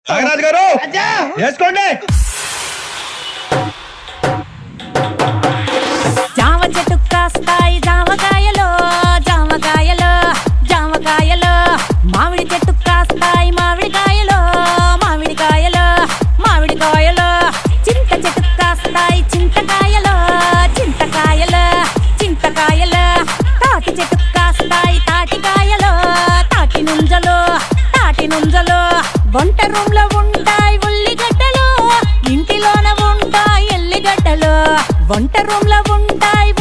నాగరాజు గారు వేసుకోండి జామ చెట్టు కాస్తాయి జామకాయలు జామకాయలు జామకాయలు మామిడి చెట్టు కాస్తాయి మామిడికాయలు మామిడికాయలు మామిడికాయలు చింత చెట్టు కాస్తాయి చింతకాయలు చింతకాయలు చింతకాయలు తాటి చెట్టు కాస్తాయి తాటికాయలు తాటి నుంజలు తాటి నుంజలు వంట రూమ్ లో ఉంటాయి ఉల్లిగడ్డలు ఇంటిలోన ఉంటాయి ఎల్లిగడ్డలు వంట రూమ్ లో ఉంటాయి